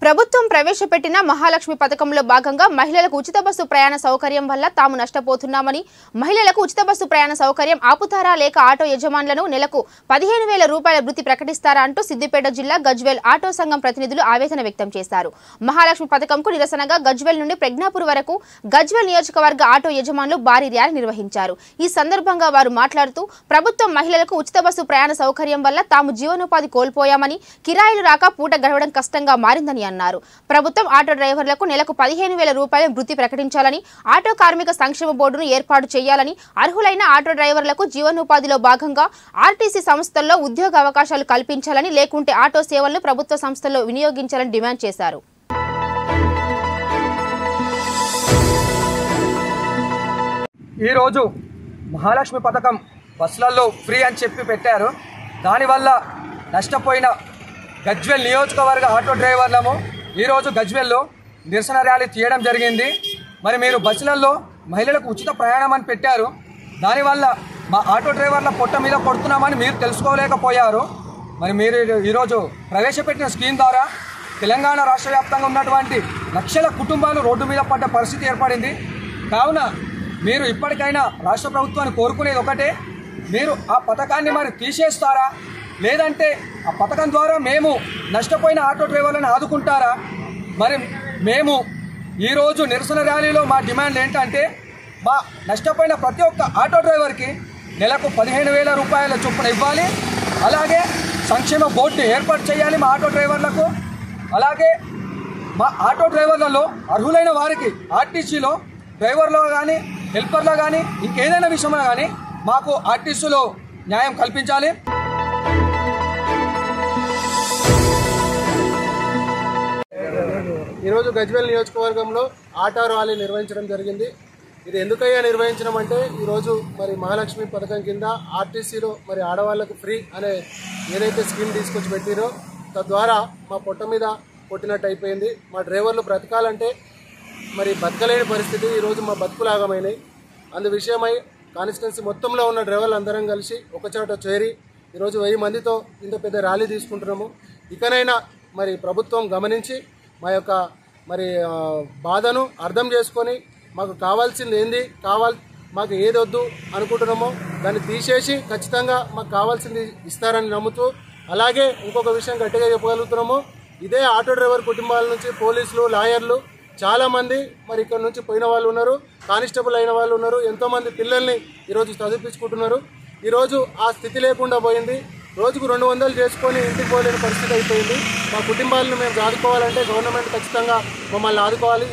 ప్రభుత్వం ప్రవేశపెట్టిన మహాలక్ష్మి పథకంలో భాగంగా మహిళలకు ఉచిత బస్సు ప్రయాణ సౌకర్యం వల్ల తాము నష్టపోతున్నామని మహిళలకు ఉచిత బస్సు ప్రయాణ సౌకర్యం ఆపుతారా లేక ఆటో యజమానులను నెలకు పదిహేను వేల రూపాయల వృత్తి ప్రకటిస్తారా అంటూ సిద్దిపేట జిల్లా గజ్వేల్ ఆటో సంఘం ప్రతినిధులు ఆవేదన వ్యక్తం చేశారు మహాలక్ష్మి పథకంకు నిరసనగా గజ్వేల్ నుండి ప్రజ్ఞాపూర్ వరకు గజ్వేల్ నియోజకవర్గ ఆటో యజమానులు భారీ ర్యాలీ నిర్వహించారు ఈ సందర్భంగా వారు మాట్లాడుతూ ప్రభుత్వం మహిళలకు ఉచిత బస్సు ప్రయాణ సౌకర్యం వల్ల తాము జీవనోపాధి కోల్పోయామని కిరాయిలు రాక పూట గడవడం కష్టంగా మారిందని అన్నారు ప్రభుత్వం ఆటో డ్రైవర్లకు నెలకు పదిహేను వేల రూపాయల వృత్తి ప్రకటించాలని ఆటో కార్మిక సంక్షేమ బోర్డును ఏర్పాటు చేయాలని అర్హులైన ఆటో డ్రైవర్లకు జీవనోపాధిలో భాగంగా ఆర్టీసీ సంస్థల్లో ఉద్యోగ అవకాశాలు కల్పించాలని లేకుంటే ఆటో సేవలను ప్రభుత్వ సంస్థల్లో వినియోగించాలని డిమాండ్ చేశారు ఈరోజు మహాలక్ష్మి పథకం బస్సులలో ఫ్రీ అని చెప్పి పెట్టారు దానివల్ల నష్టపోయిన గజ్వెల్ నియోజకవర్గ ఆటో డ్రైవర్లము ఈరోజు గజ్వెల్లో నిరసన ర్యాలీ తీయడం జరిగింది మరి మీరు బస్సులలో మహిళలకు ఉచిత ప్రయాణం అని పెట్టారు దానివల్ల మా ఆటో డ్రైవర్ల పొట్ట మీద కొడుతున్నామని మీరు తెలుసుకోలేకపోయారు మరి మీరు ఈ- ఈరోజు ప్రవేశపెట్టిన స్కీమ్ ద్వారా తెలంగాణ రాష్ట్ర వ్యాప్తంగా ఉన్నటువంటి లక్షల కుటుంబాలు రోడ్డు మీద పడ్డ పరిస్థితి ఏర్పడింది కావున మీరు ఇప్పటికైనా రాష్ట్ర ప్రభుత్వాన్ని కోరుకునేది ఒకటే మీరు ఆ పథకాన్ని మరి తీసేస్తారా లేదంటే ఆ పథకం ద్వారా మేము నష్టపోయిన ఆటో డ్రైవర్లను ఆదుకుంటారా మరి మేము ఈరోజు నిరసన ర్యాలీలో మా డిమాండ్ ఏంటంటే మా నష్టపోయిన ప్రతి ఒక్క ఆటో డ్రైవర్కి నెలకు పదిహేను వేల రూపాయల చొప్పున ఇవ్వాలి అలాగే సంక్షేమ బోర్డుని ఏర్పాటు చేయాలి మా ఆటో డ్రైవర్లకు అలాగే మా ఆటో డ్రైవర్లలో అర్హులైన వారికి ఆర్టీసీలో డ్రైవర్లో కానీ హెల్పర్లో కానీ ఇంకేదైనా విషయంలో కానీ మాకు ఆర్టీసీలో న్యాయం కల్పించాలి ఈరోజు గజ్వేల్ నియోజకవర్గంలో ఆటో ర్యాలీ నిర్వహించడం జరిగింది ఇది ఎందుకయ్యా నిర్వహించడం అంటే ఈరోజు మరి మహాలక్ష్మి పథకం కింద ఆర్టీసీలో మరి ఆడవాళ్లకు ఫ్రీ అనే ఏదైతే స్కీమ్ తీసుకొచ్చి పెట్టిరో తద్వారా మా పొట్ట మీద కొట్టినట్టు అయిపోయింది మా డ్రైవర్లు బ్రతకాలంటే మరి బతకలేని పరిస్థితి ఈరోజు మా బతుకులాగమైనాయి అందు విషయమై కాన్స్టిట్యున్సీ మొత్తంలో ఉన్న డ్రైవర్లు అందరం కలిసి ఒకచోట చేరి ఈరోజు వెయ్యి మందితో ఇంత పెద్ద ర్యాలీ తీసుకుంటున్నాము ఇకనైనా మరి ప్రభుత్వం గమనించి మా యొక్క మరి ఆ, బాధను అర్థం చేసుకొని మాకు కావాల్సింది ఏంది కావాల్ మాకు ఏది వద్దు అనుకుంటున్నామో దాన్ని తీసేసి ఖచ్చితంగా మాకు కావాల్సింది ఇస్తారని నమ్ముతూ అలాగే ఇంకొక విషయం గట్టిగా చెప్పగలుగుతున్నాము ఇదే ఆటో డ్రైవర్ కుటుంబాల నుంచి పోలీసులు లాయర్లు చాలా మంది మరి ఇక్కడ నుంచి పోయిన వాళ్ళు ఉన్నారు కానిస్టేబుల్ అయిన వాళ్ళు ఉన్నారు ఎంతో మంది పిల్లల్ని ఈరోజు చదివించుకుంటున్నారు ఈరోజు ఆ స్థితి లేకుండా పోయింది రోజుకు రెండు వందలు చేసుకొని ఇంటికి పోలేని పరిస్థితి అయిపోయింది మా కుటుంబాలను మేము ఆదుకోవాలంటే గవర్నమెంట్ ఖచ్చితంగా మమ్మల్ని ఆదుకోవాలి